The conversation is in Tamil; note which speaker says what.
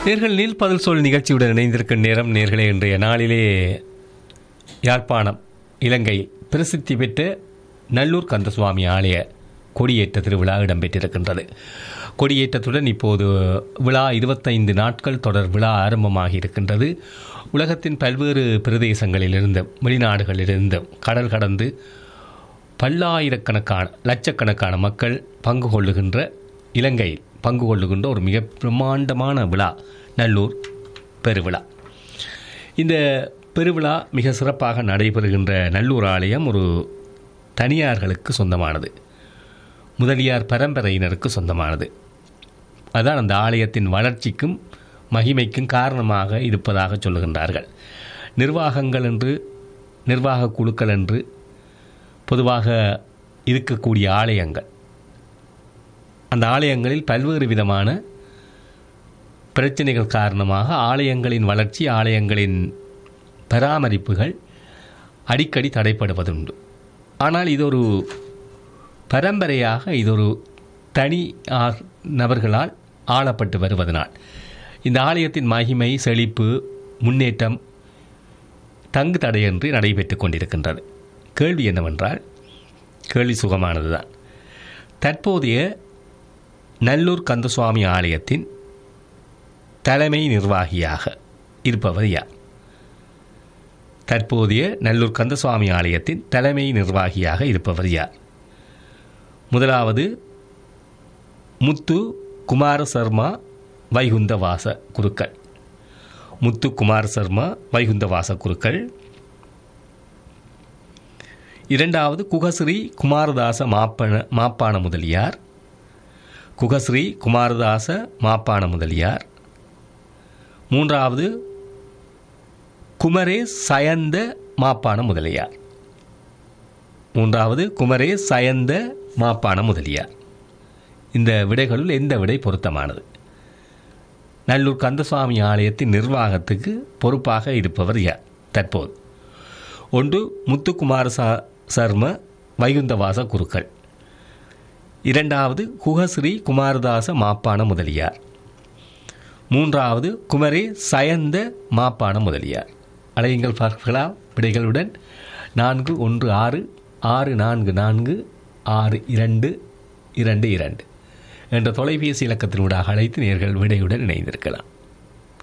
Speaker 1: நேர்கள் நீல் பதில் சொல் நிகழ்ச்சியுடன் இணைந்திருக்கும் நேரம் நேர்களே இன்றைய நாளிலே யாழ்ப்பாணம் இலங்கை பிரசித்தி பெற்ற நல்லூர் கந்தசுவாமி ஆலய கொடியேற்ற திருவிழா இடம்பெற்றிருக்கின்றது கொடியேற்றத்துடன் இப்போது விழா இருபத்தைந்து நாட்கள் தொடர் விழா ஆரம்பமாகி இருக்கின்றது உலகத்தின் பல்வேறு பிரதேசங்களிலிருந்தும் வெளிநாடுகளிலிருந்தும் கடல் கடந்து பல்லாயிரக்கணக்கான லட்சக்கணக்கான மக்கள் பங்கு கொள்ளுகின்ற இலங்கையில் பங்கு கொள்ளுகின்ற ஒரு மிக பிரம்மாண்டமான விழா நல்லூர் பெருவிழா இந்த பெருவிழா மிக சிறப்பாக நடைபெறுகின்ற நல்லூர் ஆலயம் ஒரு தனியார்களுக்கு சொந்தமானது முதலியார் பரம்பரையினருக்கு சொந்தமானது அதான் அந்த ஆலயத்தின் வளர்ச்சிக்கும் மகிமைக்கும் காரணமாக இருப்பதாக சொல்லுகின்றார்கள் நிர்வாகங்கள் என்று நிர்வாக குழுக்கள் என்று பொதுவாக இருக்கக்கூடிய ஆலயங்கள் அந்த ஆலயங்களில் பல்வேறு விதமான பிரச்சனைகள் காரணமாக ஆலயங்களின் வளர்ச்சி ஆலயங்களின் பராமரிப்புகள் அடிக்கடி தடைப்படுவதுண்டு ஆனால் இது ஒரு பரம்பரையாக இது ஒரு தனி ஆ- நபர்களால் ஆளப்பட்டு வருவதனால் இந்த ஆலயத்தின் மகிமை செழிப்பு முன்னேற்றம் தங்கு தடையின்றி நடைபெற்று கொண்டிருக்கின்றது கேள்வி என்னவென்றால் கேள்வி சுகமானதுதான் தற்போதைய நல்லூர் கந்தசுவாமி ஆலயத்தின் தலைமை நிர்வாகியாக இருப்பவர் யார் தற்போதைய நல்லூர் கந்தசுவாமி ஆலயத்தின் தலைமை நிர்வாகியாக இருப்பவர் யார் முதலாவது முத்து குமார சர்மா வைகுந்தவாச குருக்கள் முத்து குமார சர்மா வைகுந்தவாச குருக்கள் இரண்டாவது குகஸ்ரீ குமாரதாச மாப்பன மாப்பான முதலியார் குகஸ்ரீ குமாரதாச மாப்பான முதலியார் மூன்றாவது குமரே சயந்த மாப்பான முதலியார் மூன்றாவது குமரே சயந்த மாப்பான முதலியார் இந்த விடைகளுள் எந்த விடை பொருத்தமானது நல்லூர் கந்தசுவாமி ஆலயத்தின் நிர்வாகத்துக்கு பொறுப்பாக இருப்பவர் யார் தற்போது ஒன்று முத்துக்குமார ச சர்ம வைகுந்தவாச குருக்கள் இரண்டாவது குகஸ்ரீ குமாரதாச மாப்பான முதலியார் மூன்றாவது குமரே சயந்த மாப்பான முதலியார் அலையுங்கள் பார்க்கலாம் விடைகளுடன் நான்கு ஒன்று ஆறு ஆறு நான்கு நான்கு ஆறு இரண்டு இரண்டு இரண்டு என்ற தொலைபேசி இலக்கத்தினூடாக அழைத்து நேர்கள் விடையுடன் இணைந்திருக்கலாம்